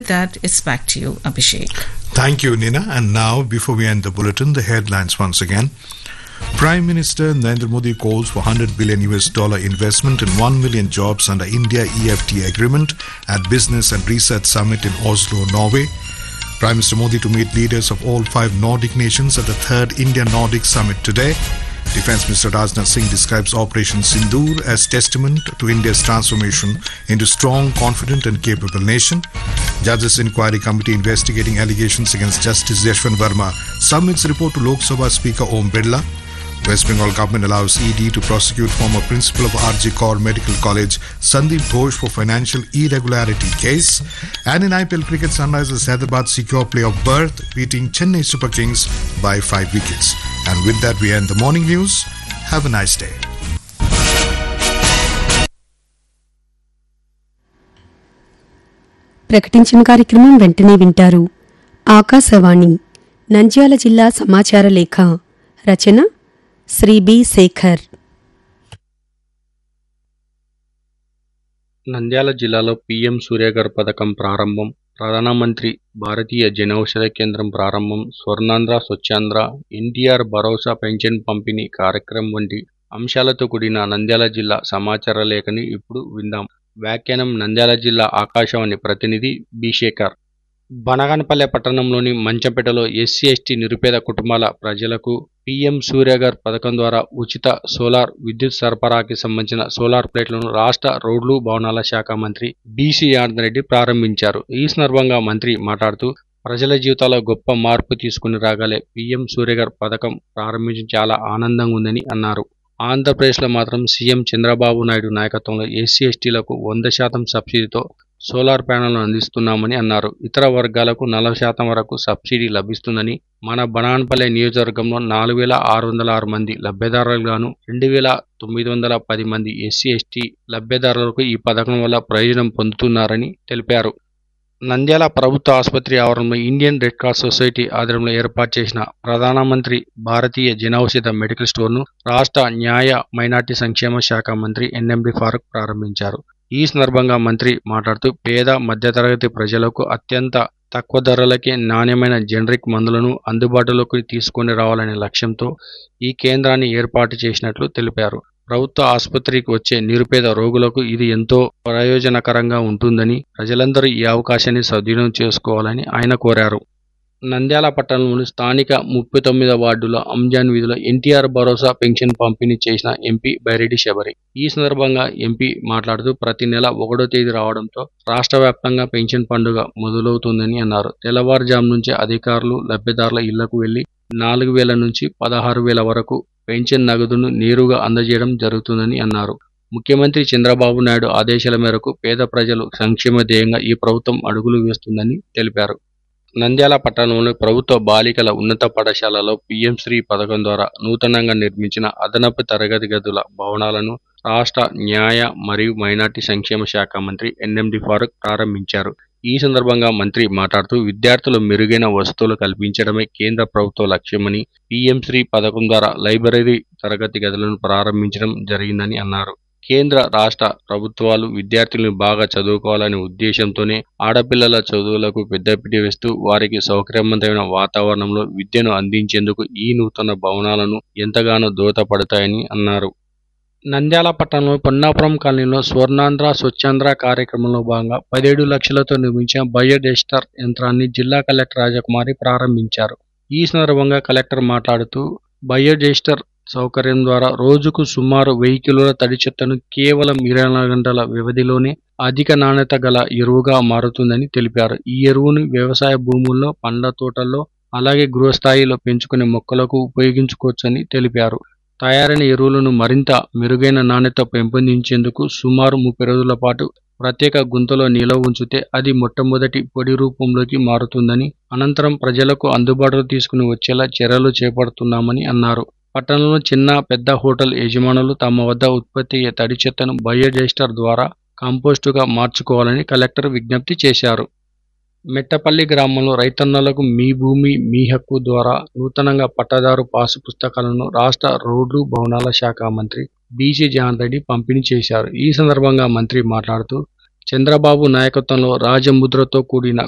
that, it's back to you, Abhishek. Thank you, Nina. And now, before we end the bulletin, the headlines once again. Prime Minister Narendra Modi calls for 100 billion US dollar investment in 1 million jobs under India EFT agreement at Business and Research Summit in Oslo, Norway. Prime Minister Modi to meet leaders of all five Nordic nations at the third India Nordic Summit today. Defense Minister Rajnath Singh describes Operation Sindoor as testament to India's transformation into strong, confident and capable nation. Judges Inquiry Committee investigating allegations against Justice Yashwant Verma submits report to Lok Sabha Speaker Om Birla. West Bengal government allows ED to prosecute former principal of RG Kaur Medical College Sandeep Ghosh for financial irregularity case. And in IPL cricket, Sunrisers Hyderabad secure playoff berth, beating Chennai Super Kings by five wickets. And with that, we end the morning news. Have a nice day. ప్రకటించిన కార్యక్రమం వెంటనే వింటారు ఆకాశవాణి నంద్యాల జిల్లా సమాచార లేఖ రచన Sri B Sekhar Nandyala జిల్లాలో PM Surya Ghar పథకం ప్రారంభం ప్రధానమంత్రి భారతీయ జనౌషధ కేంద్రం ప్రారంభం స్వర్ణాంధ్ర స్వచ్ఛాంధ్ర ఎన్టీఆర్ భరోసా పెన్షన్ పంపిణీ కార్యక్రమం వంటి అంశాలతో కూడిన నంద్యాల జిల్లా సమాచార లేఖని ఇప్పుడు విందాం వ్యాఖ్యానం నంద్యాల జిల్లా ఆకాశవాణి ప్రతినిధి బి శేఖర్ బనగానపల్లె పట్టణంలోని మంచంపేటలో ఎస్సీ ఎస్టీ నిరుపేద కుటుంబాల ప్రజలకు పీఎం సూర్యగర్ పథకం ద్వారా ఉచిత సోలార్ విద్యుత్ సరఫరాకి సంబంధించిన సోలార్ ప్లేట్లను రాష్ట్ర రోడ్లు భవనాల శాఖ మంత్రి బీసీ రెడ్డి ప్రారంభించారు ఈ సందర్భంగా మంత్రి మాట్లాడుతూ ప్రజల జీవితాల్లో గొప్ప మార్పు తీసుకుని రాగలే పీఎం సూర్యగర్ పథకం ప్రారంభించడం చాలా ఆనందంగా ఉందని అన్నారు ఆంధ్రప్రదేశ్లో మాత్రం సీఎం చంద్రబాబు నాయుడు నాయకత్వంలో ఎస్సీ ఎస్టీలకు వంద శాతం సబ్సిడీతో సోలార్ ప్యానెల్ను అందిస్తున్నామని అన్నారు ఇతర వర్గాలకు నలభై శాతం వరకు సబ్సిడీ లభిస్తుందని మన బనాన్పల్లె నియోజకవర్గంలో నాలుగు వేల ఆరు వందల ఆరు మంది లబ్ధిదారులుగాను రెండు వేల తొమ్మిది వందల పది మంది ఎస్సీ ఎస్టీ లబ్ధిదారులకు ఈ పథకం వల్ల ప్రయోజనం పొందుతున్నారని తెలిపారు నంద్యాల ప్రభుత్వ ఆసుపత్రి ఆవరణలో ఇండియన్ రెడ్ క్రాస్ సొసైటీ ఆధ్వర్యంలో ఏర్పాటు చేసిన ప్రధానమంత్రి భారతీయ జనౌషధ మెడికల్ స్టోర్ను రాష్ట్ర న్యాయ మైనార్టీ సంక్షేమ శాఖ మంత్రి ఎన్ఎండి ఫారూక్ ప్రారంభించారు ఈ సందర్భంగా మంత్రి మాట్లాడుతూ పేద మధ్యతరగతి ప్రజలకు అత్యంత తక్కువ ధరలకే నాణ్యమైన జనరిక్ మందులను అందుబాటులోకి తీసుకొని రావాలనే లక్ష్యంతో ఈ కేంద్రాన్ని ఏర్పాటు చేసినట్లు తెలిపారు ప్రభుత్వ ఆసుపత్రికి వచ్చే నిరుపేద రోగులకు ఇది ఎంతో ప్రయోజనకరంగా ఉంటుందని ప్రజలందరూ ఈ అవకాశాన్ని సద్వినియోగం చేసుకోవాలని ఆయన కోరారు నంద్యాల పట్టణంలోని స్థానిక ముప్పై తొమ్మిదో వార్డులో అంజాన్ వీధిలో ఎన్టీఆర్ భరోసా పెన్షన్ పంపిణీ చేసిన ఎంపీ బైరెడ్డి శబరి ఈ సందర్భంగా ఎంపీ మాట్లాడుతూ ప్రతి నెల ఒకటో తేదీ రావడంతో రాష్ట్ర వ్యాప్తంగా పెన్షన్ పండుగ మొదలవుతుందని అన్నారు తెల్లవారుజాము నుంచి అధికారులు లబ్ధిదారుల ఇళ్లకు వెళ్లి నాలుగు వేల నుంచి పదహారు వేల వరకు పెన్షన్ నగదును నేరుగా అందజేయడం జరుగుతుందని అన్నారు ముఖ్యమంత్రి చంద్రబాబు నాయుడు ఆదేశాల మేరకు పేద ప్రజలు సంక్షేమ ధ్యేయంగా ఈ ప్రభుత్వం అడుగులు వేస్తుందని తెలిపారు నంద్యాల పట్టణంలోని ప్రభుత్వ బాలికల ఉన్నత పాఠశాలలో పీఎం శ్రీ పథకం ద్వారా నూతనంగా నిర్మించిన అదనపు తరగతి గదుల భవనాలను రాష్ట్ర న్యాయ మరియు మైనార్టీ సంక్షేమ శాఖ మంత్రి ఎన్ఎండి ఫారూక్ ప్రారంభించారు ఈ సందర్భంగా మంత్రి మాట్లాడుతూ విద్యార్థులు మెరుగైన వసతులు కల్పించడమే కేంద్ర ప్రభుత్వ లక్ష్యమని పీఎం శ్రీ పథకం ద్వారా లైబ్రరీ తరగతి గదులను ప్రారంభించడం జరిగిందని అన్నారు కేంద్ర రాష్ట్ర ప్రభుత్వాలు విద్యార్థులను బాగా చదువుకోవాలనే ఉద్దేశంతోనే ఆడపిల్లల చదువులకు పెద్దపీట వేస్తూ వారికి సౌకర్యవంతమైన వాతావరణంలో విద్యను అందించేందుకు ఈ నూతన భవనాలను ఎంతగానో దోహదపడతాయని అన్నారు నంద్యాల పట్టణంలో పొన్నాపురం కాలనీలో స్వర్ణాంధ్ర స్వచ్ఛాంధ్ర కార్యక్రమంలో భాగంగా పదిహేడు లక్షలతో నిర్మించిన బయోడెస్టర్ యంత్రాన్ని జిల్లా కలెక్టర్ రాజకుమారి ప్రారంభించారు ఈ సందర్భంగా కలెక్టర్ మాట్లాడుతూ బయోడెస్టర్ సౌకర్యం ద్వారా రోజుకు సుమారు వెయ్యి కిలోల తడి చెత్తను కేవలం ఇరవై నాలుగు గంటల వ్యవధిలోనే అధిక నాణ్యత గల ఎరువుగా మారుతుందని తెలిపారు ఈ ఎరువును వ్యవసాయ భూముల్లో పండ్ల తోటల్లో అలాగే గృహస్థాయిలో పెంచుకునే మొక్కలకు ఉపయోగించుకోవచ్చని తెలిపారు తయారైన ఎరువులను మరింత మెరుగైన నాణ్యత పెంపొందించేందుకు సుమారు ముప్పై రోజుల పాటు ప్రత్యేక గుంతలో నిల్వ ఉంచితే అది మొట్టమొదటి పొడి రూపంలోకి మారుతుందని అనంతరం ప్రజలకు అందుబాటులో తీసుకుని వచ్చేలా చర్యలు చేపడుతున్నామని అన్నారు పట్టణంలో చిన్న పెద్ద హోటల్ యజమానులు తమ వద్ద ఉత్పత్తి అయ్యే తడి చెత్తను బయోడైస్టర్ ద్వారా కంపోస్టుగా మార్చుకోవాలని కలెక్టర్ విజ్ఞప్తి చేశారు మెట్టపల్లి గ్రామంలో రైతన్నలకు మీ భూమి మీ హక్కు ద్వారా నూతనంగా పట్టదారు పాసు పుస్తకాలను రాష్ట్ర రోడ్లు భవనాల శాఖ మంత్రి బీజీ జగన్ రెడ్డి పంపిణీ చేశారు ఈ సందర్భంగా మంత్రి మాట్లాడుతూ చంద్రబాబు నాయకత్వంలో రాజముద్రతో కూడిన